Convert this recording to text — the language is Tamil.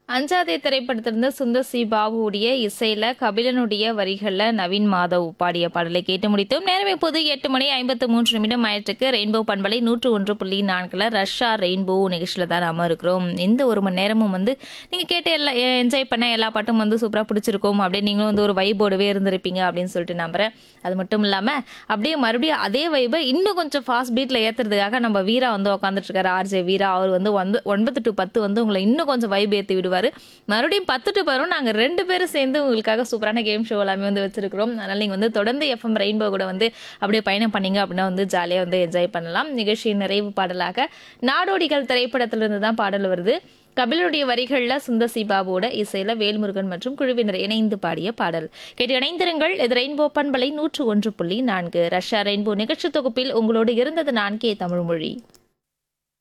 அஞ்சாதே திரைப்படத்திலிருந்து சுந்தர் சி பாபுவுடைய இசையில கபிலனுடைய வரிகள்ல நவீன் மாதவ் பாடிய பாடலை கேட்டு முடித்தோம் நேரம் இப்போது எட்டு மணி ஐம்பத்து மூன்று நிமிடம் ஆயிற்றுக்கு ரெயின்போ பண்பலை நூற்று ஒன்று புள்ளி நான்குல ரஷ்யா ரெயின்போ நிகழ்ச்சியில தான் நாம இருக்கிறோம் இந்த ஒரு மணி நேரமும் வந்து நீங்க கேட்டு எல்லா என்ஜாய் பண்ண எல்லா பாட்டும் வந்து சூப்பரா பிடிச்சிருக்கும் அப்படியே நீங்களும் வந்து ஒரு வைபோடவே இருந்திருப்பீங்க அப்படின்னு சொல்லிட்டு நம்புறேன் அது மட்டும் இல்லாம அப்படியே மறுபடியும் அதே வைபை இன்னும் கொஞ்சம் ஃபாஸ்ட் பீட்ல ஏத்துறதுக்காக நம்ம வீரா வந்து உட்காந்துட்டு இருக்காரு ஆர்ஜே வீரா அவர் வந்து வந்து ஒன்பது டு பத்து வந்து உங்களை இன்னும் கொஞ்சம் வைப் ஏற்றி விடுவாரு மறுபடியும் பத்து டு பதினொன்று நாங்கள் ரெண்டு பேரும் சேர்ந்து உங்களுக்காக சூப்பரான கேம் ஷோ எல்லாமே வந்து வச்சிருக்கிறோம் அதனால நீங்கள் வந்து தொடர்ந்து எஃப்எம் ரெயின்போ கூட வந்து அப்படியே பயணம் பண்ணீங்க அப்படின்னா வந்து ஜாலியாக வந்து என்ஜாய் பண்ணலாம் நிகழ்ச்சியின் நிறைவு பாடலாக நாடோடிகள் திரைப்படத்திலிருந்து தான் பாடல் வருது கபிலருடைய வரிகளில் சுந்தர் சி பாபுவோட இசையில வேல்முருகன் மற்றும் குழுவினர் இணைந்து பாடிய பாடல் கேட்டு இணைந்திருங்கள் இது ரெயின்போ பண்பலை நூற்று ஒன்று புள்ளி நான்கு ரஷ்யா ரெயின்போ நிகழ்ச்சி தொகுப்பில் உங்களோடு இருந்தது நான் கே தமிழ்மொழி